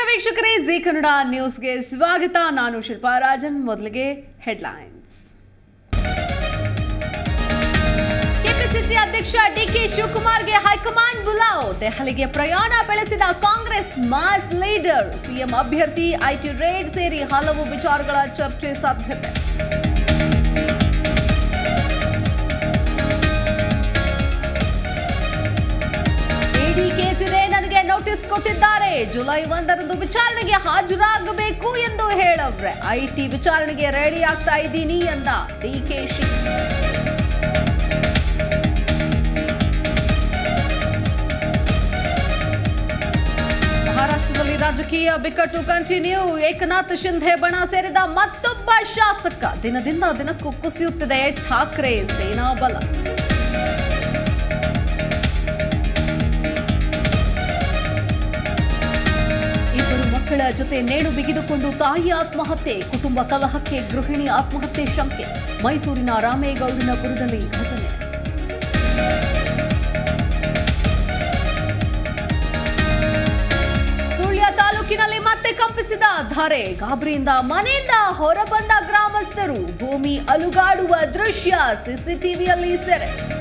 ವೀಕ್ಷಕರೇ ಜಿ ಕನ್ನಡ ನ್ಯೂಸ್ಗೆ ಸ್ವಾಗತ ನಾನು ಶಿಲ್ಪಾ ರಾಜನ್ ಮೊದಲಿಗೆ ಹೆಡ್ಲೈನ್ಸ್ ಕೆಪಿಸಿಸಿ ಅಧ್ಯಕ್ಷ ಡಿಕೆ ಶಿವಕುಮಾರ್ಗೆ ಹೈಕಮಾಂಡ್ ಬುಲಾವ್ ದೆಹಲಿಗೆ ಪ್ರಯಾಣ ಬೆಳೆಸಿದ ಕಾಂಗ್ರೆಸ್ ಮಾಸ್ ಲೀಡರ್ ಸಿಎಂ ಅಭ್ಯರ್ಥಿ ಐಟಿ ರೇಡ್ ಸೇರಿ ಹಲವು ವಿಚಾರಗಳ ಚರ್ಚೆ ಸಾಧ್ಯತೆ ಇಡಿ ಕೇಸ್ ಇದೆ ನನಗೆ ನೋಟಿಸ್ ಕೊಟ್ಟಿದ್ದಾರೆ ಜುಲೈ ಒಂದರಂದು ವಿಚಾರಣೆಗೆ ಹಾಜರಾಗಬೇಕು ಎಂದು ಹೇಳವ್ರೆ ಐಟಿ ವಿಚಾರಣೆಗೆ ರೆಡಿ ಆಗ್ತಾ ಇದ್ದೀನಿ ಎಂದ ಡಿಕೆಶಿ ಮಹಾರಾಷ್ಟ್ರದಲ್ಲಿ ರಾಜಕೀಯ ಬಿಕ್ಕಟ್ಟು ಕಂಟಿನ್ಯೂ ಏಕನಾಥ್ ಶಿಂಧೆ ಬಣ ಸೇರಿದ ಮತ್ತೊಬ್ಬ ಶಾಸಕ ದಿನದಿಂದ ದಿನಕ್ಕೂ ಕುಸಿಯುತ್ತಿದೆ ಠಾಕ್ರೆ ಸೇನಾ ಬಲ ಇಬ್ಬರು ಮಕ್ಕಳ ಜೊತೆ ನೇಣು ಬಿಗಿದುಕೊಂಡು ತಾಯಿ ಆತ್ಮಹತ್ಯೆ ಕುಟುಂಬ ಕಲಹಕ್ಕೆ ಗೃಹಿಣಿ ಆತ್ಮಹತ್ಯೆ ಶಂಕೆ ಮೈಸೂರಿನ ರಾಮೇಗೌಡನಪುರದಲ್ಲಿ ಘಟನೆ ಸುಳ್ಯ ತಾಲೂಕಿನಲ್ಲಿ ಮತ್ತೆ ಕಂಪಿಸಿದ ಧಾರೆ ಗಾಬರಿಯಿಂದ ಮನೆಯಿಂದ ಹೊರಬಂದ ಗ್ರಾಮಸ್ಥರು ಭೂಮಿ ಅಲುಗಾಡುವ ದೃಶ್ಯ ಸಿಸಿಟಿವಿಯಲ್ಲಿ ಸೆರೆ